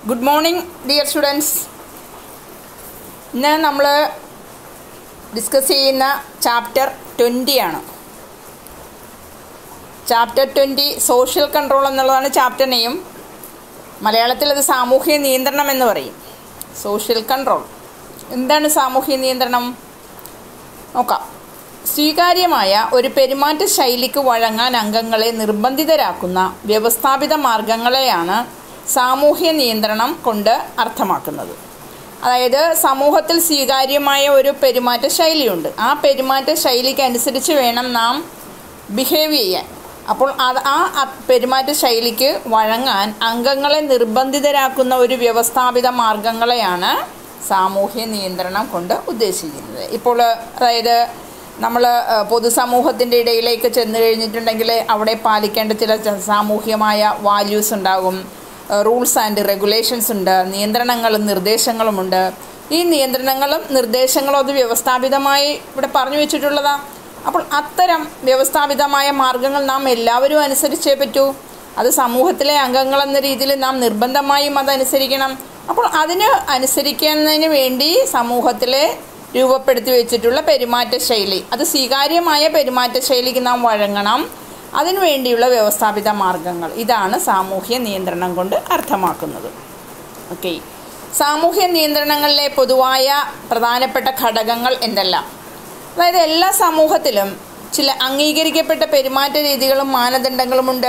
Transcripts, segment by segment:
good morning dear students ഇന്ന് നമ്മൾ discuss ചെയ്യുന്ന ചാപ്റ്റർ ട്വൻറ്റിയാണ് ചാപ്റ്റർ ട്വൻറ്റി സോഷ്യൽ കൺട്രോൾ എന്നുള്ളതാണ് ചാപ്റ്റർ നെയും മലയാളത്തിൽ അത് സാമൂഹ്യ നിയന്ത്രണം എന്ന് പറയും സോഷ്യൽ കൺട്രോൾ എന്താണ് സാമൂഹ്യ നിയന്ത്രണം നോക്കാം സ്വീകാര്യമായ ഒരു പെരുമാറ്റ ശൈലിക്ക് വഴങ്ങാൻ അംഗങ്ങളെ നിർബന്ധിതരാക്കുന്ന വ്യവസ്ഥാപിത മാർഗങ്ങളെയാണ് സാമൂഹ്യ നിയന്ത്രണം കൊണ്ട് അർത്ഥമാക്കുന്നത് അതായത് സമൂഹത്തിൽ സ്വീകാര്യമായ ഒരു പെരുമാറ്റ ശൈലിയുണ്ട് ആ പെരുമാറ്റ ശൈലിക്ക് അനുസരിച്ച് വേണം നാം ബിഹേവ് ചെയ്യാൻ അപ്പോൾ അത് ആ അ- പെരുമാറ്റ ശൈലിക്ക് വഴങ്ങാൻ അംഗങ്ങളെ നിർബന്ധിതരാക്കുന്ന ഒരു വ്യവസ്ഥാപിത മാർഗങ്ങളെയാണ് സാമൂഹ്യ നിയന്ത്രണം കൊണ്ട് ഉദ്ദേശിക്കുന്നത് ഇപ്പോൾ അതായത് നമ്മൾ പൊതുസമൂഹത്തിൻ്റെ ഇടയിലേക്ക് ചെന്ന് കഴിഞ്ഞിട്ടുണ്ടെങ്കിൽ അവിടെ പാലിക്കേണ്ട ചില ച- സാമൂഹ്യമായ വാല്യൂസ് ഉണ്ടാകും റൂൾസ് ആൻഡ് റെഗുലേഷൻസ് ഉണ്ട് നിയന്ത്രണങ്ങളും നിർദ്ദേശങ്ങളുമുണ്ട് ഈ നിയന്ത്രണങ്ങളും നിർദ്ദേശങ്ങളും അത് വ്യവസ്ഥാപിതമായി ഇവിടെ പറഞ്ഞു വെച്ചിട്ടുള്ളതാ അപ്പോൾ അത്തരം വ്യവസ്ഥാപിതമായ മാർഗങ്ങൾ നാം എല്ലാവരും അനുസരിച്ചേ പറ്റൂ അത് സമൂഹത്തിലെ അംഗങ്ങളെന്ന രീതിയിൽ നാം നിർബന്ധമായും അതനുസരിക്കണം അപ്പോൾ അതിന് അനുസരിക്കുന്നതിന് വേണ്ടി സമൂഹത്തിലെ രൂപപ്പെടുത്തി വെച്ചിട്ടുള്ള പെരുമാറ്റ ശൈലി അത് സ്വീകാര്യമായ പെരുമാറ്റ ശൈലിക്ക് നാം വഴങ്ങണം അതിനു വേണ്ടിയുള്ള വ്യവസ്ഥാപിത മാർഗങ്ങൾ ഇതാണ് സാമൂഹ്യ നിയന്ത്രണം കൊണ്ട് അർത്ഥമാക്കുന്നത് ഓക്കെ സാമൂഹ്യ നിയന്ത്രണങ്ങളിലെ പൊതുവായ പ്രധാനപ്പെട്ട ഘടകങ്ങൾ എന്തെല്ലാം അതായത് എല്ലാ സമൂഹത്തിലും ചില അംഗീകരിക്കപ്പെട്ട പെരുമാറ്റ രീതികളും മാനദണ്ഡങ്ങളുമുണ്ട്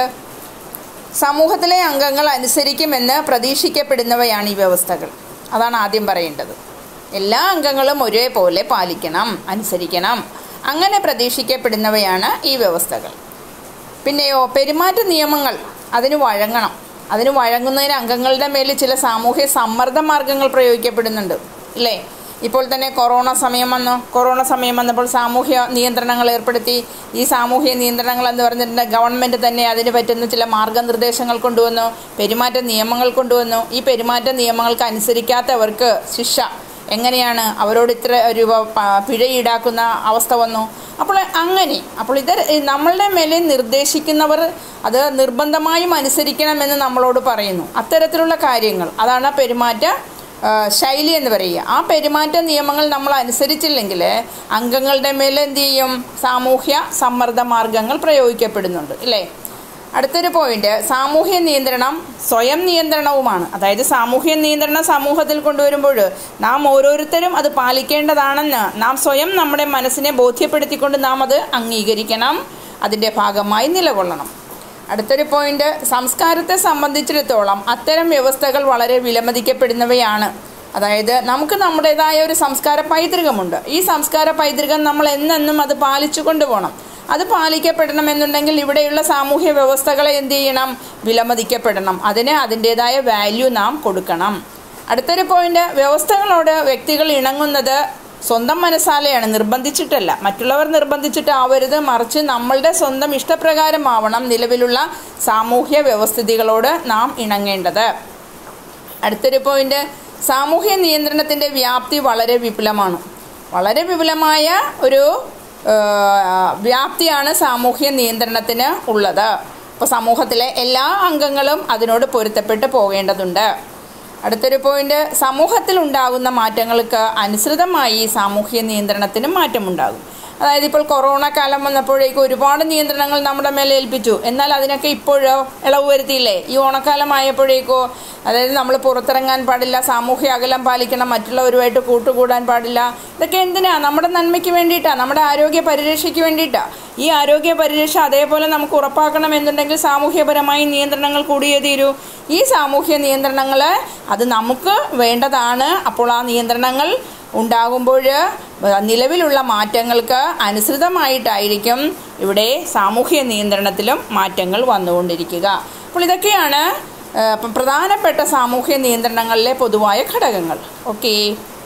സമൂഹത്തിലെ അംഗങ്ങൾ അനുസരിക്കുമെന്ന് പ്രതീക്ഷിക്കപ്പെടുന്നവയാണ് ഈ വ്യവസ്ഥകൾ അതാണ് ആദ്യം പറയേണ്ടത് എല്ലാ അംഗങ്ങളും ഒരേപോലെ പാലിക്കണം അനുസരിക്കണം അങ്ങനെ പ്രതീക്ഷിക്കപ്പെടുന്നവയാണ് ഈ വ്യവസ്ഥകൾ പിന്നെയോ പെരുമാറ്റ നിയമങ്ങൾ അതിന് വഴങ്ങണം അതിന് വഴങ്ങുന്നതിന് അംഗങ്ങളുടെ മേൽ ചില സാമൂഹ്യ സമ്മർദ്ദ മാർഗങ്ങൾ പ്രയോഗിക്കപ്പെടുന്നുണ്ട് ഇല്ലേ ഇപ്പോൾ തന്നെ കൊറോണ സമയം വന്നു കൊറോണ സമയം വന്നപ്പോൾ സാമൂഹ്യ നിയന്ത്രണങ്ങൾ ഏർപ്പെടുത്തി ഈ സാമൂഹ്യ നിയന്ത്രണങ്ങൾ എന്ന് പറഞ്ഞിട്ടുണ്ടെങ്കിൽ ഗവൺമെൻറ് തന്നെ അതിന് പറ്റുന്ന ചില മാർഗനിർദ്ദേശങ്ങൾ കൊണ്ടുവന്നു പെരുമാറ്റ നിയമങ്ങൾ കൊണ്ടുവന്നു ഈ പെരുമാറ്റ നിയമങ്ങൾക്ക് അനുസരിക്കാത്തവർക്ക് ശിക്ഷ എങ്ങനെയാണ് അവരോട് ഇത്ര രൂപ പ- പിഴ ഈടാക്കുന്ന അവസ്ഥ വന്നു അപ്പോൾ അങ്ങനെ അപ്പോൾ ഇത് നമ്മളുടെ മേലെ നിർദ്ദേശിക്കുന്നവർ അത് നിർബന്ധമായും അനുസരിക്കണമെന്ന് നമ്മളോട് പറയുന്നു അത്തരത്തിലുള്ള കാര്യങ്ങൾ അതാണ് പെരുമാറ്റ ആ, ശൈലി എന്ന് പറയുക ആ പെരുമാറ്റ നിയമങ്ങൾ നമ്മൾ അനുസരിച്ചില്ലെങ്കിൽ അംഗങ്ങളുടെ മേൽ എന്ത് ചെയ്യും സാമൂഹ്യ സമ്മർദ്ദ മാർഗങ്ങൾ പ്രയോഗിക്കപ്പെടുന്നുണ്ട് ഇല്ലേ അടുത്തൊരു പോയിന്റ് സാമൂഹ്യ നിയന്ത്രണം സ്വയം നിയന്ത്രണവുമാണ് അതായത് സാമൂഹ്യ നിയന്ത്രണം സമൂഹത്തിൽ കൊണ്ടുവരുമ്പോൾ നാം ഓരോരുത്തരും അത് പാലിക്കേണ്ടതാണെന്ന് നാം സ്വയം നമ്മുടെ മനസ്സിനെ ബോധ്യപ്പെടുത്തിക്കൊണ്ട് നാം അത് അംഗീകരിക്കണം അതിൻ്റെ ഭാഗമായി നിലകൊള്ളണം അടുത്തൊരു പോയിന്റ് സംസ്കാരത്തെ സംബന്ധിച്ചിടത്തോളം അത്തരം വ്യവസ്ഥകൾ വളരെ വിലമതിക്കപ്പെടുന്നവയാണ് അതായത് നമുക്ക് നമ്മുടേതായ ഒരു സംസ്കാര പൈതൃകമുണ്ട് ഈ സംസ്കാര പൈതൃകം നമ്മൾ എന്നെന്നും അത് പാലിച്ചു കൊണ്ടുപോകണം അത് പാലിക്കപ്പെടണമെന്നുണ്ടെങ്കിൽ ഇവിടെയുള്ള സാമൂഹ്യ വ്യവസ്ഥകളെ എന്ത് ചെയ്യണം വിലമതിക്കപ്പെടണം അതിന് അതിൻ്റേതായ വാല്യൂ നാം കൊടുക്കണം അടുത്തൊരു പോയിന്റ് വ്യവസ്ഥകളോട് വ്യക്തികൾ ഇണങ്ങുന്നത് സ്വന്തം മനസ്സാലെയാണ് നിർബന്ധിച്ചിട്ടല്ല മറ്റുള്ളവർ നിർബന്ധിച്ചിട്ടാവരുത് മറിച്ച് നമ്മളുടെ സ്വന്തം ഇഷ്ടപ്രകാരമാവണം നിലവിലുള്ള സാമൂഹ്യ വ്യവസ്ഥിതികളോട് നാം ഇണങ്ങേണ്ടത് അടുത്തൊരു പോയിന്റ് സാമൂഹ്യ നിയന്ത്രണത്തിൻ്റെ വ്യാപ്തി വളരെ വിപുലമാണ് വളരെ വിപുലമായ ഒരു ആ, വ്യാപ്തിയാണ് സാമൂഹ്യ നിയന്ത്രണത്തിന് ഉള്ളത് അപ്പോൾ സമൂഹത്തിലെ എല്ലാ അംഗങ്ങളും അതിനോട് പൊരുത്തപ്പെട്ട് പോകേണ്ടതുണ്ട് അടുത്തൊരു പോയിന്റ് സമൂഹത്തിൽ ഉണ്ടാകുന്ന മാറ്റങ്ങൾക്ക് അനുസൃതമായി സാമൂഹ്യ നിയന്ത്രണത്തിനും മാറ്റമുണ്ടാകും അതായത് ഇപ്പോൾ കൊറോണ കാലം വന്നപ്പോഴേക്കും ഒരുപാട് നിയന്ത്രണങ്ങൾ നമ്മുടെ മേലെ ഏൽപ്പിച്ചു എന്നാൽ അതിനൊക്കെ ഇപ്പോഴോ ഇളവ് വരുത്തിയില്ലേ ഈ ഓണക്കാലം ആയപ്പോഴേക്കോ അതായത് നമ്മൾ പുറത്തിറങ്ങാൻ പാടില്ല സാമൂഹ്യ അകലം പാലിക്കണം മറ്റുള്ളവരുമായിട്ട് കൂട്ടുകൂടാൻ പാടില്ല ഇതൊക്കെ എന്തിനാ നമ്മുടെ നന്മയ്ക്ക് വേണ്ടിയിട്ടാണ് നമ്മുടെ ആരോഗ്യ പരിരക്ഷയ്ക്ക് വേണ്ടിയിട്ടാണ് ഈ ആരോഗ്യ പരിരക്ഷ അതേപോലെ നമുക്ക് ഉറപ്പാക്കണം എന്നുണ്ടെങ്കിൽ സാമൂഹ്യപരമായി നിയന്ത്രണങ്ങൾ കൂടിയേ തീരൂ ഈ സാമൂഹ്യ നിയന്ത്രണങ്ങൾ അത് നമുക്ക് വേണ്ടതാണ് അപ്പോൾ ആ നിയന്ത്രണങ്ങൾ ഉണ്ടാകുമ്പോൾ നിലവിലുള്ള മാറ്റങ്ങൾക്ക് അനുസൃതമായിട്ടായിരിക്കും ഇവിടെ സാമൂഹ്യ നിയന്ത്രണത്തിലും മാറ്റങ്ങൾ വന്നുകൊണ്ടിരിക്കുക അപ്പോൾ ഇതൊക്കെയാണ് ആ, ഇപ്പം പ്രധാനപ്പെട്ട സാമൂഹ്യ നിയന്ത്രണങ്ങളിലെ പൊതുവായ ഘടകങ്ങൾ ഓക്കേ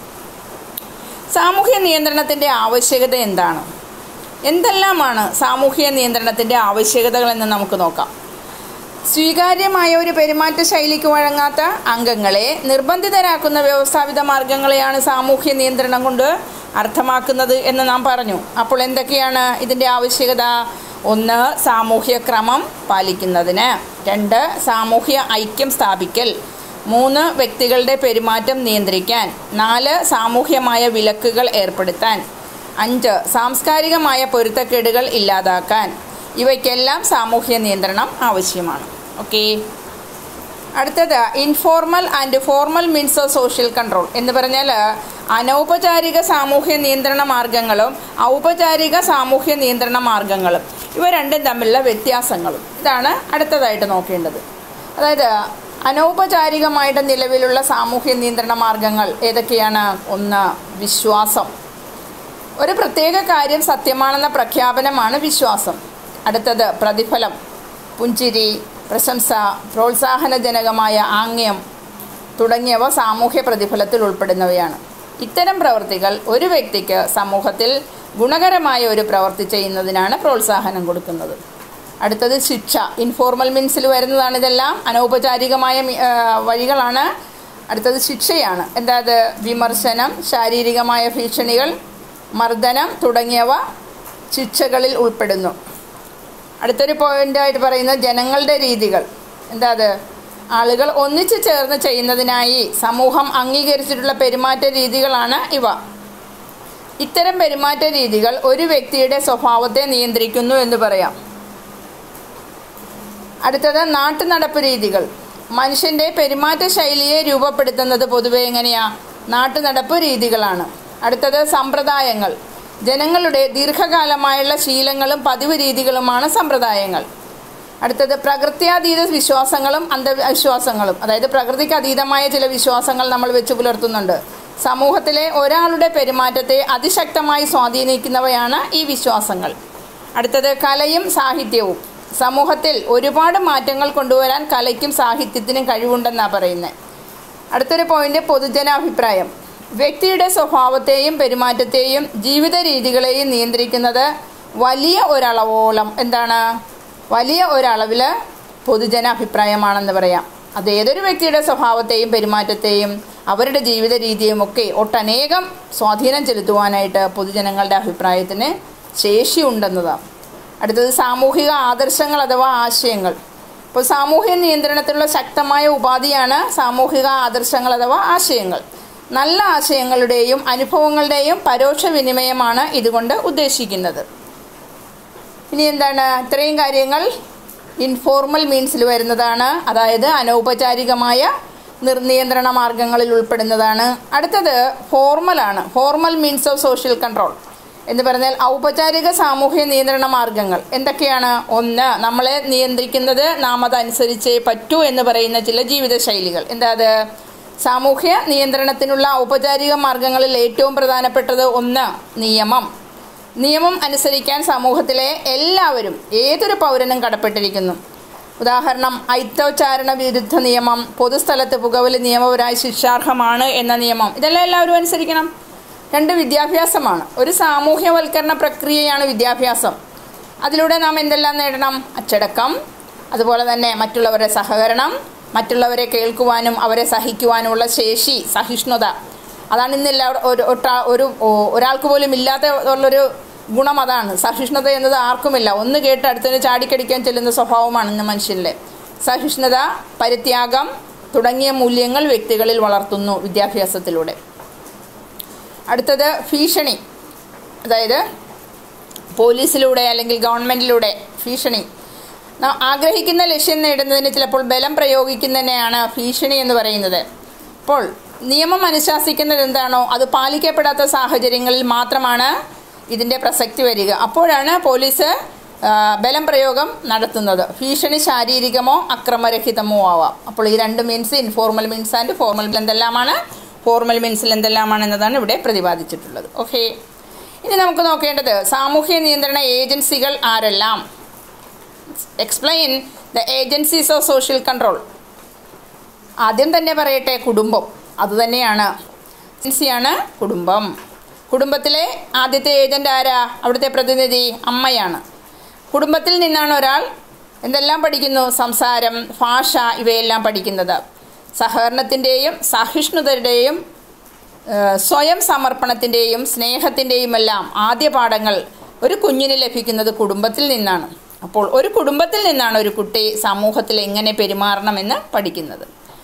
സാമൂഹ്യ നിയന്ത്രണത്തിൻ്റെ ആവശ്യകത എന്താണ് എന്തെല്ലാമാണ് സാമൂഹ്യ നിയന്ത്രണത്തിൻ്റെ ആവശ്യകതകളെന്ന് നമുക്ക് നോക്കാം സ്വീകാര്യമായ ഒരു പെരുമാറ്റ ശൈലിക്ക് വഴങ്ങാത്ത അംഗങ്ങളെ നിർബന്ധിതരാക്കുന്ന വ്യവസ്ഥാപിത മാർഗങ്ങളെയാണ് സാമൂഹ്യ നിയന്ത്രണം കൊണ്ട് അർത്ഥമാക്കുന്നത് എന്ന് നാം പറഞ്ഞു അപ്പോൾ എന്തൊക്കെയാണ് ഇതിൻ്റെ ആവശ്യകത ഒന്ന് സാമൂഹ്യ ക്രമം പാലിക്കുന്നതിന് രണ്ട് സാമൂഹ്യ ഐക്യം സ്ഥാപിക്കൽ മൂന്ന് വ്യക്തികളുടെ പെരുമാറ്റം നിയന്ത്രിക്കാൻ നാല് സാമൂഹ്യമായ വിലക്കുകൾ ഏർപ്പെടുത്താൻ അഞ്ച് സാംസ്കാരികമായ പൊരുത്തക്കേടുകൾ ഇല്ലാതാക്കാൻ ഇവയ്ക്കെല്ലാം സാമൂഹ്യ നിയന്ത്രണം ആവശ്യമാണ് ഓക്കെ അടുത്തത് informal and formal means of social control എന്ന് പറഞ്ഞാൽ അനൗപചാരിക സാമൂഹ്യ നിയന്ത്രണ മാർഗങ്ങളും ഔപചാരിക സാമൂഹ്യ നിയന്ത്രണ മാർഗങ്ങളും ഇവ രണ്ടും തമ്മിലുള്ള വ്യത്യാസങ്ങളും ഇതാണ് അടുത്തതായിട്ട് നോക്കേണ്ടത് അതായത് അനൗപചാരികമായിട്ട് നിലവിലുള്ള സാമൂഹ്യ നിയന്ത്രണ മാർഗങ്ങൾ ഏതൊക്കെയാണ് ഒന്ന് വിശ്വാസം ഒരു പ്രത്യേക കാര്യം സത്യമാണെന്ന പ്രഖ്യാപനമാണ് വിശ്വാസം അടുത്തത് പ്രതിഫലം പുഞ്ചിരി പ്രശംസ പ്രോത്സാഹനജനകമായ ആംഗ്യം തുടങ്ങിയവ സാമൂഹ്യ പ്രതിഫലത്തിൽ ഉൾപ്പെടുന്നവയാണ് ഇത്തരം പ്രവൃത്തികൾ ഒരു വ്യക്തിക്ക് സമൂഹത്തിൽ ഗുണകരമായ ഒരു പ്രവൃത്തി ചെയ്യുന്നതിനാണ് പ്രോത്സാഹനം കൊടുക്കുന്നത് അടുത്തത് ശിക്ഷ ഇൻഫോർമൽ മീൻസിൽ വരുന്നതാണ് ഇതെല്ലാം അനൗപചാരികമായ മി- ആ, വഴികളാണ് അടുത്തത് ശിക്ഷയാണ് എന്താ അത് വിമർശനം ശാരീരികമായ ഭീഷണികൾ മർദ്ദനം തുടങ്ങിയവ ശിക്ഷകളിൽ ഉൾപ്പെടുന്നു അടുത്തൊരു പോയിൻ്റായിട്ട് പറയുന്നത് ജനങ്ങളുടെ രീതികൾ എന്താ അത് ആളുകൾ ഒന്നിച്ചു ചേർന്ന് ചെയ്യുന്നതിനായി സമൂഹം അംഗീകരിച്ചിട്ടുള്ള പെരുമാറ്റ രീതികളാണ് ഇവ ഇത്തരം പെരുമാറ്റ രീതികൾ ഒരു വ്യക്തിയുടെ സ്വഭാവത്തെ നിയന്ത്രിക്കുന്നു എന്ന് പറയാം അടുത്തത് നാട്ടുനടപ്പ് രീതികൾ മനുഷ്യൻ്റെ പെരുമാറ്റ ശൈലിയെ രൂപപ്പെടുത്തുന്നത് പൊതുവെ എങ്ങനെയാ നാട്ടുനടപ്പ് രീതികളാണ് അടുത്തത് സമ്പ്രദായങ്ങൾ ജനങ്ങളുടെ ദീർഘകാലമായുള്ള ശീലങ്ങളും പതിവ് രീതികളുമാണ് സമ്പ്രദായങ്ങൾ അടുത്തത് പ്രകൃത്യാതീത വിശ്വാസങ്ങളും അന്ധവിശ്വാസങ്ങളും അതായത് പ്രകൃതിക്ക് അതീതമായ ചില വിശ്വാസങ്ങൾ നമ്മൾ വെച്ച് പുലർത്തുന്നുണ്ട് സമൂഹത്തിലെ ഒരാളുടെ പെരുമാറ്റത്തെ അതിശക്തമായി സ്വാധീനിക്കുന്നവയാണ് ഈ വിശ്വാസങ്ങൾ അടുത്തത് കലയും സാഹിത്യവും സമൂഹത്തിൽ ഒരുപാട് മാറ്റങ്ങൾ കൊണ്ടുവരാൻ കലയ്ക്കും സാഹിത്യത്തിനും കഴിവുണ്ടെന്നാണ് പറയുന്നത് അടുത്തൊരു പോയിന്റ് പൊതുജനാഭിപ്രായം വ്യക്തിയുടെ സ്വഭാവത്തെയും പെരുമാറ്റത്തെയും ജീവിത രീതികളെയും നിയന്ത്രിക്കുന്നത് വലിയ ഒരളവോളം എന്താണ് വലിയ ഒരളവിൽ പൊതുജനാഭിപ്രായമാണെന്ന് പറയാം അത് ഏതൊരു വ്യക്തിയുടെ സ്വഭാവത്തെയും പെരുമാറ്റത്തെയും അവരുടെ ജീവിത രീതിയും ഒക്കെ ഒട്ടനേകം സ്വാധീനം ചെലുത്തുവാനായിട്ട് പൊതുജനങ്ങളുടെ അഭിപ്രായത്തിന് ശേഷിയുണ്ടെന്നതാണ് അടുത്തത് സാമൂഹിക ആദർശങ്ങൾ അഥവാ ആശയങ്ങൾ ഇപ്പോൾ സാമൂഹ്യ നിയന്ത്രണത്തിലുള്ള ശക്തമായ ഉപാധിയാണ് സാമൂഹിക ആദർശങ്ങൾ അഥവാ ആശയങ്ങൾ നല്ല ആശയങ്ങളുടെയും അനുഭവങ്ങളുടെയും പരോക്ഷ വിനിമയമാണ് ഇതുകൊണ്ട് ഉദ്ദേശിക്കുന്നത് ഇനി എന്താണ് ഇത്രയും കാര്യങ്ങൾ ഇൻഫോർമൽ മീൻസിൽ വരുന്നതാണ് അതായത് അനൗപചാരികമായ നിർനിയന്ത്രണ മാർഗങ്ങളിൽ ഉൾപ്പെടുന്നതാണ് അടുത്തത് ഫോർമലാണ് formal means of social control എന്ന് പറഞ്ഞാൽ ഔപചാരിക സാമൂഹ്യ നിയന്ത്രണ മാർഗങ്ങൾ എന്തൊക്കെയാണ് ഒന്ന് നമ്മളെ നിയന്ത്രിക്കുന്നത് നാം അതനുസരിച്ചേ പറ്റൂ എന്ന് പറയുന്ന ചില ജീവിതശൈലികൾ എന്താ അത് സാമൂഹ്യ നിയന്ത്രണത്തിനുള്ള ഔപചാരിക മാർഗങ്ങളിൽ ഏറ്റവും പ്രധാനപ്പെട്ടത് ഒന്ന് നിയമം നിയമം അനുസരിക്കാൻ സമൂഹത്തിലെ എല്ലാവരും ഏതൊരു പൗരനും കടപ്പെട്ടിരിക്കുന്നു ഉദാഹരണം ഐത്തോച്ചാരണ വിരുദ്ധ നിയമം പൊതുസ്ഥലത്ത് പുകവലി നിയമപരമായി ശിക്ഷാർഹമാണ് എന്ന നിയമം ഇതെല്ലാം എല്ലാവരും അനുസരിക്കണം രണ്ട് വിദ്യാഭ്യാസമാണ് ഒരു സാമൂഹ്യവൽക്കരണ പ്രക്രിയയാണ് വിദ്യാഭ്യാസം അതിലൂടെ നാം എന്തെല്ലാം നേടണം അച്ചടക്കം അതുപോലെ തന്നെ മറ്റുള്ളവരുടെ സഹകരണം മറ്റുള്ളവരെ കേൾക്കുവാനും അവരെ സഹിക്കുവാനുമുള്ള ശേഷി സഹിഷ്ണുത അതാണ് ഇന്നില്ല ഒരു ഒട്ടാ- ഒരു ഓ- ഒരാൾക്ക് പോലും ഇല്ലാത്ത ഉള്ളൊരു ഗുണം അതാണ് സഹിഷ്ണുത എന്നത് ആർക്കുമില്ല ഒന്ന് കേട്ട് അടുത്തതിന് ചാടിക്കടിക്കാൻ ചെല്ലുന്ന സ്വഭാവമാണ് ഇന്ന് മനുഷ്യനിലെ സഹിഷ്ണുത പരിത്യാഗം തുടങ്ങിയ മൂല്യങ്ങൾ വ്യക്തികളിൽ വളർത്തുന്നു വിദ്യാഭ്യാസത്തിലൂടെ അടുത്തത് ഭീഷണി അതായത് പോലീസിലൂടെ അല്ലെങ്കിൽ ഗവൺമെൻറ്റിലൂടെ ഭീഷണി നാം ആഗ്രഹിക്കുന്ന ലക്ഷ്യം നേടുന്നതിന് ചിലപ്പോൾ ബലം പ്രയോഗിക്കുന്നതിനെയാണ് ഭീഷണി എന്ന് പറയുന്നത് അപ്പോൾ നിയമം അനുശാസിക്കുന്നത് എന്താണോ അത് പാലിക്കപ്പെടാത്ത സാഹചര്യങ്ങളിൽ മാത്രമാണ് ഇതിൻ്റെ പ്രസക്തി വരിക അപ്പോഴാണ് പോലീസ് ആ, ബലം പ്രയോഗം നടത്തുന്നത് ഭീഷണി ശാരീരികമോ അക്രമരഹിതമോ ആവാം അപ്പോൾ ഈ രണ്ട് means informal means and formal എന്തെല്ലാമാണ് ഫോർമൽ മീൻസിൽ എന്തെല്ലാമാണ് എന്നതാണ് ഇവിടെ പ്രതിപാദിച്ചിട്ടുള്ളത് ഓക്കെ ഇനി നമുക്ക് നോക്കേണ്ടത് സാമൂഹ്യ നിയന്ത്രണ ഏജൻസികൾ ആരെല്ലാം explain the agencies of social control ആദ്യം തന്നെ പറയട്ടെ കുടുംബം അതുതന്നെയാണ് ഏജൻസിയാണ് കുടുംബം കുടുംബത്തിലെ ആദ്യത്തെ ഏജൻ്റ് ആരാ അവിടുത്തെ പ്രതിനിധി അമ്മയാണ് കുടുംബത്തിൽ നിന്നാണ് ഒരാൾ എന്തെല്ലാം പഠിക്കുന്നു സംസാരം ഭാഷ ഇവയെല്ലാം പഠിക്കുന്നത് സഹകരണത്തിൻ്റെയും സഹിഷ്ണുതയുടെയും ഏഹ്, സ്വയം സമർപ്പണത്തിൻ്റെയും സ്നേഹത്തിൻ്റെയും എല്ലാം ആദ്യ പാഠങ്ങൾ ഒരു കുഞ്ഞിന് ലഭിക്കുന്നത് കുടുംബത്തിൽ നിന്നാണ് അപ്പോൾ ഒരു കുടുംബത്തിൽ നിന്നാണ് ഒരു കുട്ടി സമൂഹത്തിൽ എങ്ങനെ പെരുമാറണമെന്ന് പഠിക്കുന്നത്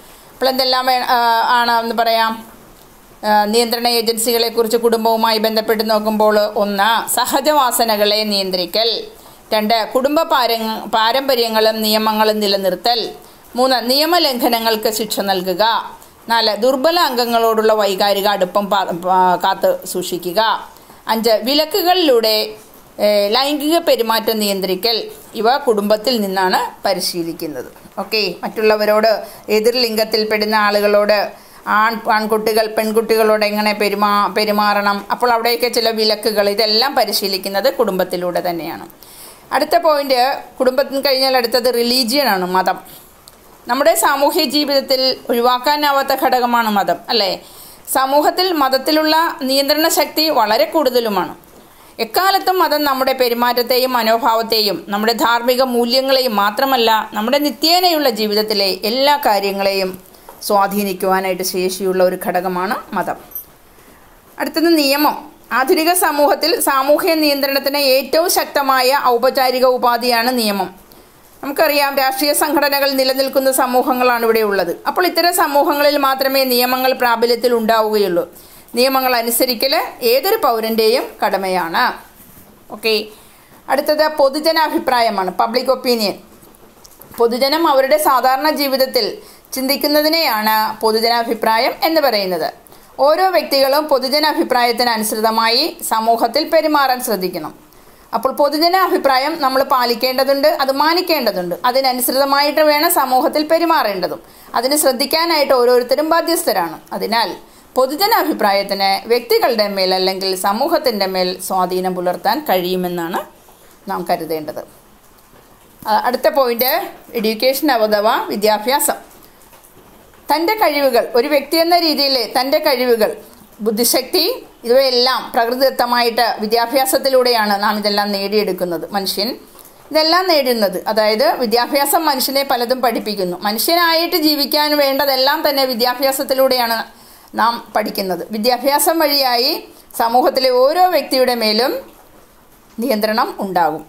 അപ്പോൾ എന്തെല്ലാം വേ ആ, ആണ് എന്ന് പറയാം ആ, നിയന്ത്രണ ഏജൻസികളെക്കുറിച്ച് കുടുംബവുമായി ബന്ധപ്പെട്ട് നോക്കുമ്പോൾ ഒന്ന് സഹജവാസനകളെ നിയന്ത്രിക്കൽ രണ്ട് കുടുംബ പാര പാരമ്പര്യങ്ങളും നിയമങ്ങളും നിലനിർത്തൽ മൂന്ന് നിയമലംഘനങ്ങൾക്ക് ശിക്ഷ നൽകുക നാല് ദുർബല അംഗങ്ങളോടുള്ള വൈകാരിക അടുപ്പം പാ- പാ- കാത്ത് സൂക്ഷിക്കുക അഞ്ച് വിലക്കുകളിലൂടെ ഏഹ്, ലൈംഗിക പെരുമാറ്റം നിയന്ത്രിക്കൽ ഇവ കുടുംബത്തിൽ നിന്നാണ് പരിശീലിക്കുന്നത് ഓക്കെ മറ്റുള്ളവരോട് എതിർ ലിംഗത്തിൽപ്പെടുന്ന ആളുകളോട് ആൺ ആൺകുട്ടികൾ പെൺകുട്ടികളോട് എങ്ങനെ പെരുമാ പെരുമാറണം അപ്പോൾ അവിടെയൊക്കെ ചില വിലക്കുകൾ ഇതെല്ലാം പരിശീലിക്കുന്നത് കുടുംബത്തിലൂടെ തന്നെയാണ് അടുത്ത പോയിന്റ് കുടുംബത്തിന് കഴിഞ്ഞാൽ അടുത്തത് റിലീജിയനാണ് മതം നമ്മുടെ സാമൂഹ്യ ജീവിതത്തിൽ ഒഴിവാക്കാനാവാത്ത ഘടകമാണ് മതം അല്ലേ സമൂഹത്തിൽ മതത്തിലുള്ള നിയന്ത്രണ ശക്തി വളരെ കൂടുതലുമാണ് എക്കാലത്തും മതം നമ്മുടെ പെരുമാറ്റത്തെയും മനോഭാവത്തെയും നമ്മുടെ ധാർമ്മിക മൂല്യങ്ങളെയും മാത്രമല്ല നമ്മുടെ നിത്യേനയുള്ള ജീവിതത്തിലെ എല്ലാ കാര്യങ്ങളെയും സ്വാധീനിക്കുവാനായിട്ട് ശേഷിയുള്ള ഒരു ഘടകമാണ് മതം അടുത്തത് നിയമം ആധുനിക സമൂഹത്തിൽ സാമൂഹ്യ നിയന്ത്രണത്തിന് ഏറ്റവും ശക്തമായ ഔപചാരിക ഉപാധിയാണ് നിയമം നമുക്കറിയാം രാഷ്ട്രീയ സംഘടനകൾ നിലനിൽക്കുന്ന സമൂഹങ്ങളാണ് ഇവിടെ ഉള്ളത് അപ്പോൾ ഇത്തരം സമൂഹങ്ങളിൽ മാത്രമേ നിയമങ്ങൾ പ്രാബല്യത്തിൽ ഉണ്ടാവുകയുള്ളൂ നിയമങ്ങൾ അനുസരിക്കൽ ഏതൊരു പൗരൻ്റെയും കടമയാണ് ഓക്കെ അടുത്തത് പൊതുജനാഭിപ്രായമാണ് പബ്ലിക് ഒപ്പീനിയൻ പൊതുജനം അവരുടെ സാധാരണ ജീവിതത്തിൽ ചിന്തിക്കുന്നതിനെയാണ് പൊതുജനാഭിപ്രായം എന്ന് പറയുന്നത് ഓരോ വ്യക്തികളും പൊതുജനാഭിപ്രായത്തിന് അനുസൃതമായി സമൂഹത്തിൽ പെരുമാറാൻ ശ്രദ്ധിക്കണം അപ്പോൾ പൊതുജന അഭിപ്രായം നമ്മൾ പാലിക്കേണ്ടതുണ്ട് അത് മാനിക്കേണ്ടതുണ്ട് അതിനനുസൃതമായിട്ട് വേണം സമൂഹത്തിൽ പെരുമാറേണ്ടതും അതിന് ശ്രദ്ധിക്കാനായിട്ട് ഓരോരുത്തരും ബാധ്യസ്ഥരാണ് അതിനാൽ പൊതുജന അഭിപ്രായത്തിന് വ്യക്തികളുടെ മേൽ അല്ലെങ്കിൽ സമൂഹത്തിൻ്റെ മേൽ സ്വാധീനം പുലർത്താൻ കഴിയുമെന്നാണ് നാം കരുതേണ്ടത് ആ, അടുത്ത പോയിന്റ് എഡ്യൂക്കേഷൻ അഥവാ വിദ്യാഭ്യാസം തൻ്റെ കഴിവുകൾ ഒരു വ്യക്തി എന്ന രീതിയിൽ തൻ്റെ കഴിവുകൾ ബുദ്ധിശക്തി ഇവയെല്ലാം പ്രകൃതിദത്തമായിട്ട് വിദ്യാഭ്യാസത്തിലൂടെയാണ് നാം ഇതെല്ലാം നേടിയെടുക്കുന്നത് മനുഷ്യൻ ഇതെല്ലാം നേടുന്നത് അതായത് വിദ്യാഭ്യാസം മനുഷ്യനെ പലതും പഠിപ്പിക്കുന്നു മനുഷ്യനായിട്ട് ജീവിക്കാൻ വേണ്ടതെല്ലാം തന്നെ വിദ്യാഭ്യാസത്തിലൂടെയാണ് നാം പഠിക്കുന്നത് വിദ്യാഭ്യാസം വഴിയായി സമൂഹത്തിലെ ഓരോ വ്യക്തിയുടെ മേലും നിയന്ത്രണം ഉണ്ടാകും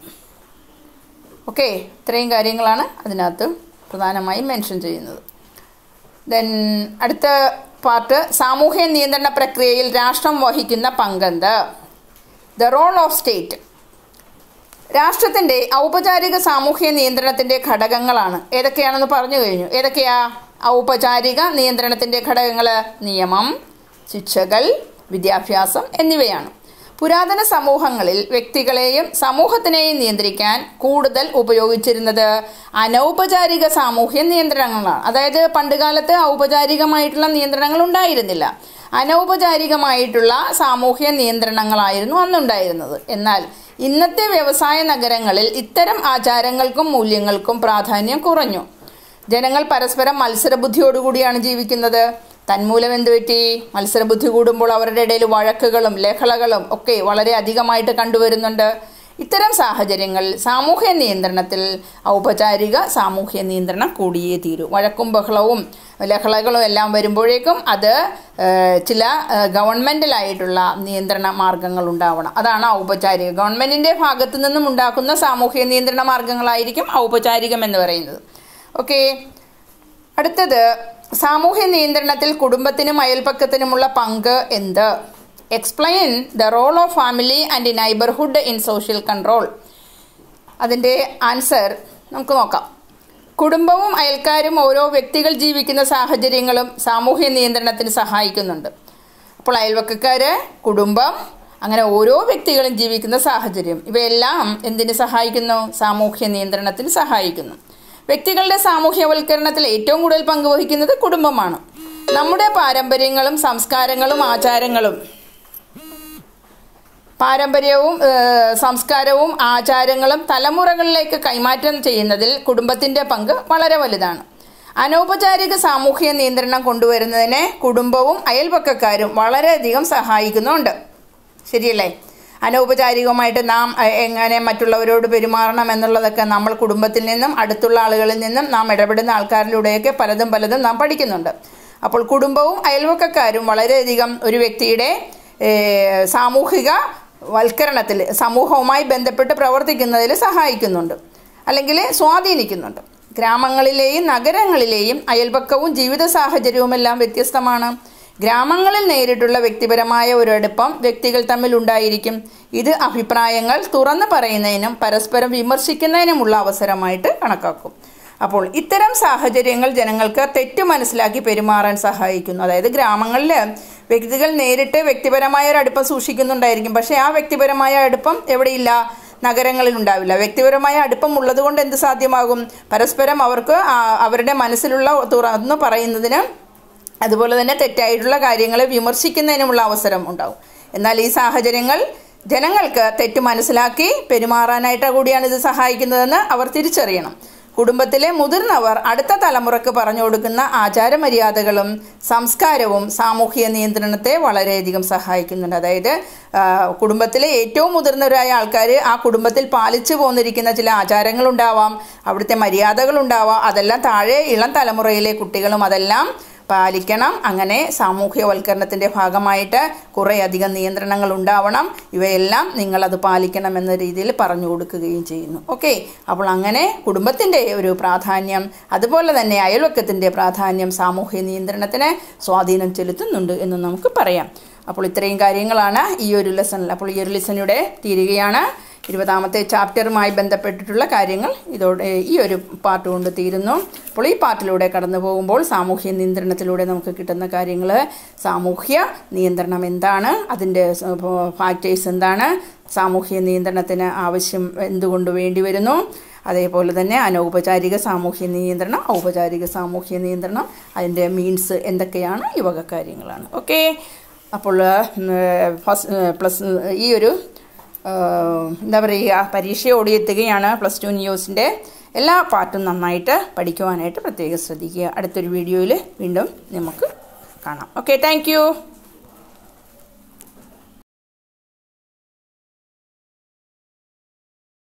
ഓക്കെ ഇത്രയും കാര്യങ്ങളാണ് അതിനകത്ത് പ്രധാനമായും മെൻഷൻ ചെയ്യുന്നത് ദെൻ അടുത്ത പാർട്ട് സാമൂഹ്യ നിയന്ത്രണ പ്രക്രിയയിൽ രാഷ്ട്രം വഹിക്കുന്ന പങ്കെന്ത് ദ റോൾ ഓഫ് സ്റ്റേറ്റ് രാഷ്ട്രത്തിൻ്റെ ഔപചാരിക സാമൂഹ്യ നിയന്ത്രണത്തിൻ്റെ ഘടകങ്ങളാണ് ഏതൊക്കെയാണെന്ന് പറഞ്ഞു കഴിഞ്ഞു ഏതൊക്കെയാ ഔപചാരിക നിയന്ത്രണത്തിൻ്റെ ഘടകങ്ങൾ നിയമം ശിക്ഷകൾ വിദ്യാഭ്യാസം എന്നിവയാണ് പുരാതന സമൂഹങ്ങളിൽ വ്യക്തികളെയും സമൂഹത്തിനെയും നിയന്ത്രിക്കാൻ കൂടുതൽ ഉപയോഗിച്ചിരുന്നത് അനൗപചാരിക സാമൂഹ്യ നിയന്ത്രണങ്ങളാണ് അതായത് പണ്ടുകാലത്ത് ഔപചാരികമായിട്ടുള്ള നിയന്ത്രണങ്ങൾ ഉണ്ടായിരുന്നില്ല അനൗപചാരികമായിട്ടുള്ള സാമൂഹ്യ നിയന്ത്രണങ്ങളായിരുന്നു അന്നുണ്ടായിരുന്നത് എന്നാൽ ഇന്നത്തെ വ്യവസായ നഗരങ്ങളിൽ ഇത്തരം ആചാരങ്ങൾക്കും മൂല്യങ്ങൾക്കും പ്രാധാന്യം കുറഞ്ഞു ജനങ്ങൾ പരസ്പരം മത്സരബുദ്ധിയോടുകൂടിയാണ് ജീവിക്കുന്നത് തന്മൂലം എന്ത് പറ്റി മത്സരബുദ്ധി കൂടുമ്പോൾ അവരുടെ ഇടയിൽ വഴക്കുകളും ലഹളകളും ഒക്കെ വളരെ അധികമായിട്ട് കണ്ടുവരുന്നുണ്ട് ഇത്തരം സാഹചര്യങ്ങളിൽ സാമൂഹ്യ നിയന്ത്രണത്തിൽ ഔപചാരിക സാമൂഹ്യ നിയന്ത്രണം കൂടിയേ തീരൂ വഴക്കും ബഹളവും ലഹളകളും എല്ലാം വരുമ്പോഴേക്കും അത് ഏഹ്, ചില ഏഹ്, ഗവൺമെൻറ്റിലായിട്ടുള്ള നിയന്ത്രണ മാർഗങ്ങൾ ഉണ്ടാവണം അതാണ് ഔപചാരിക ഗവൺമെൻറ്റിൻ്റെ ഭാഗത്തു നിന്നും ഉണ്ടാക്കുന്ന സാമൂഹ്യ നിയന്ത്രണ മാർഗങ്ങളായിരിക്കും ഔപചാരികം എന്ന് പറയുന്നത് ഓക്കെ അടുത്തത് സാമൂഹ്യ നിയന്ത്രണത്തിൽ കുടുംബത്തിനും അയൽപക്കത്തിനുമുള്ള പങ്ക് എന്ത് explain the role of family and neighbourhood in social control അതിൻ്റെ ആൻസർ നമുക്ക് നോക്കാം കുടുംബവും അയൽക്കാരും ഓരോ വ്യക്തികൾ ജീവിക്കുന്ന സാഹചര്യങ്ങളും സാമൂഹ്യ നിയന്ത്രണത്തിന് സഹായിക്കുന്നുണ്ട് അപ്പോൾ അയൽവക്കക്കാർ കുടുംബം അങ്ങനെ ഓരോ വ്യക്തികളും ജീവിക്കുന്ന സാഹചര്യം ഇവയെല്ലാം എന്തിന് സഹായിക്കുന്നു സാമൂഹ്യ നിയന്ത്രണത്തിന് സഹായിക്കുന്നു വ്യക്തികളുടെ സാമൂഹ്യവൽക്കരണത്തിൽ ഏറ്റവും കൂടുതൽ പങ്കുവഹിക്കുന്നത് കുടുംബമാണ് നമ്മുടെ പാരമ്പര്യങ്ങളും സംസ്കാരങ്ങളും ആചാരങ്ങളും പാരമ്പര്യവും ഏഹ്, സംസ്കാരവും ആചാരങ്ങളും തലമുറകളിലേക്ക് കൈമാറ്റം ചെയ്യുന്നതിൽ കുടുംബത്തിൻ്റെ പങ്ക് വളരെ വലുതാണ് അനൗപചാരിക സാമൂഹ്യ നിയന്ത്രണം കൊണ്ടുവരുന്നതിനെ കുടുംബവും അയൽപക്കക്കാരും വളരെയധികം സഹായിക്കുന്നുണ്ട് ശരിയല്ലേ അനൗപചാരികമായിട്ട് നാം എ- എങ്ങനെ മറ്റുള്ളവരോട് പെരുമാറണം എന്നുള്ളതൊക്കെ നമ്മൾ കുടുംബത്തിൽ നിന്നും അടുത്തുള്ള ആളുകളിൽ നിന്നും നാം ഇടപെടുന്ന ആൾക്കാരിലൂടെയൊക്കെ പലതും പലതും നാം പഠിക്കുന്നുണ്ട് അപ്പോൾ കുടുംബവും അയൽവക്കക്കാരും വളരെയധികം ഒരു വ്യക്തിയുടെ ഏഹ്, സാമൂഹിക വൽക്കരണത്തിൽ സമൂഹവുമായി ബന്ധപ്പെട്ട് പ്രവർത്തിക്കുന്നതിൽ സഹായിക്കുന്നുണ്ട് അല്ലെങ്കിൽ സ്വാധീനിക്കുന്നുണ്ട് ഗ്രാമങ്ങളിലെയും നഗരങ്ങളിലെയും അയൽപക്കവും ജീവിത സാഹചര്യവുമെല്ലാം വ്യത്യസ്തമാണ് ഗ്രാമങ്ങളിൽ നേരിട്ടുള്ള വ്യക്തിപരമായ ഒരു അടുപ്പം വ്യക്തികൾ തമ്മിൽ ഉണ്ടായിരിക്കും ഇത് അഭിപ്രായങ്ങൾ തുറന്നു പറയുന്നതിനും പരസ്പരം വിമർശിക്കുന്നതിനുമുള്ള അവസരമായിട്ട് കണക്കാക്കും അപ്പോൾ ഇത്തരം സാഹചര്യങ്ങൾ ജനങ്ങൾക്ക് തെറ്റ് മനസ്സിലാക്കി പെരുമാറാൻ സഹായിക്കുന്നു അതായത് ഗ്രാമങ്ങളിൽ വ്യക്തികൾ നേരിട്ട് വ്യക്തിപരമായ ഒരു അടുപ്പം സൂക്ഷിക്കുന്നുണ്ടായിരിക്കും പക്ഷേ ആ വ്യക്തിപരമായ അടുപ്പം എവിടെയില്ല നഗരങ്ങളിൽ ഉണ്ടാവില്ല വ്യക്തിപരമായ അടുപ്പം ഉള്ളതുകൊണ്ട് എന്ത് സാധ്യമാകും പരസ്പരം അവർക്ക് ആ- അവരുടെ മനസ്സിലുള്ള തുറന്നു പറയുന്നതിന് അതുപോലെ തന്നെ തെറ്റായിട്ടുള്ള കാര്യങ്ങളെ വിമർശിക്കുന്നതിനുമുള്ള അവസരം ഉണ്ടാവും എന്നാൽ ഈ സാഹചര്യങ്ങൾ ജനങ്ങൾക്ക് തെറ്റ് മനസ്സിലാക്കി പെരുമാറാനായിട്ട് കൂടിയാണ് ഇത് സഹായിക്കുന്നതെന്ന് അവർ തിരിച്ചറിയണം കുടുംബത്തിലെ മുതിർന്നവർ അടുത്ത തലമുറക്ക് പറഞ്ഞു കൊടുക്കുന്ന ആചാരമര്യാദകളും സംസ്കാരവും സാമൂഹിക നിയന്ത്രണത്തെ വളരെയധികം സഹായിക്കുന്നുണ്ട് അതായത് ആ, കുടുംബത്തിലെ ഏറ്റവും മുതിർന്നവരായ ആൾക്കാർ ആ കുടുംബത്തിൽ പാലിച്ചു പോന്നിരിക്കുന്ന ചില ആചാരങ്ങളുണ്ടാവാം അവിടുത്തെ മര്യാദകളുണ്ടാവാം അതെല്ലാം താഴെ ഇളം തലമുറയിലെ കുട്ടികളും അതെല്ലാം പാലിക്കണം അങ്ങനെ സാമൂഹ്യവൽക്കരണത്തിൻ്റെ ഭാഗമായിട്ട് കുറേയധികം നിയന്ത്രണങ്ങൾ ഉണ്ടാവണം ഇവയെല്ലാം നിങ്ങളത് പാലിക്കണം എന്ന രീതിയിൽ പറഞ്ഞു കൊടുക്കുകയും ചെയ്യുന്നു ഓക്കെ അപ്പോൾ അങ്ങനെ കുടുംബത്തിൻ്റെ ഒരു പ്രാധാന്യം അതുപോലെ തന്നെ അയൽവക്കത്തിൻ്റെ പ്രാധാന്യം സാമൂഹ്യ നിയന്ത്രണത്തിന് സ്വാധീനം ചെലുത്തുന്നുണ്ട് എന്ന് നമുക്ക് പറയാം അപ്പോൾ ഇത്രയും കാര്യങ്ങളാണ് ഈ ഒരു ലെസണിൽ അപ്പോൾ ഈ ഒരു ലെസണിയുടെ തീരുകയാണ് ഇരുപതാമത്തെ ചാപ്റ്ററുമായി ബന്ധപ്പെട്ടിട്ടുള്ള കാര്യങ്ങൾ ഇതോടെ ഈ ഒരു പാർട്ട് കൊണ്ട് തീരുന്നു അപ്പോൾ ഈ പാർട്ടിലൂടെ കടന്നു പോകുമ്പോൾ സാമൂഹ്യ നിയന്ത്രണത്തിലൂടെ നമുക്ക് കിട്ടുന്ന കാര്യങ്ങൾ സാമൂഹ്യ നിയന്ത്രണം എന്താണ് അതിൻ്റെ ഫാക്ടേഴ്സ് എന്താണ് സാമൂഹ്യ നിയന്ത്രണത്തിന് ആവശ്യം എന്തുകൊണ്ട് വേണ്ടി വരുന്നു അതേപോലെ തന്നെ അനൗപചാരിക സാമൂഹ്യ നിയന്ത്രണം ഔപചാരിക സാമൂഹ്യ നിയന്ത്രണം അതിൻ്റെ മീൻസ് എന്തൊക്കെയാണ് ഈ വക കാര്യങ്ങളാണ് ഓക്കെ അപ്പോൾ ഫസ്റ്റ് പ്ലസ് ഈ ഒരു ആഹ് എന്താ പറയുക പരീക്ഷ ഓടിയെത്തുകയാണ് പ്ലസ് ടു ന്യൂസിൻ്റെ എല്ലാ പാർട്ടും നന്നായിട്ട് പഠിക്കുവാനായിട്ട് പ്രത്യേകം ശ്രദ്ധിക്കുക അടുത്തൊരു വീഡിയോയിൽ വീണ്ടും നമുക്ക് കാണാം ഓക്കെ താങ്ക്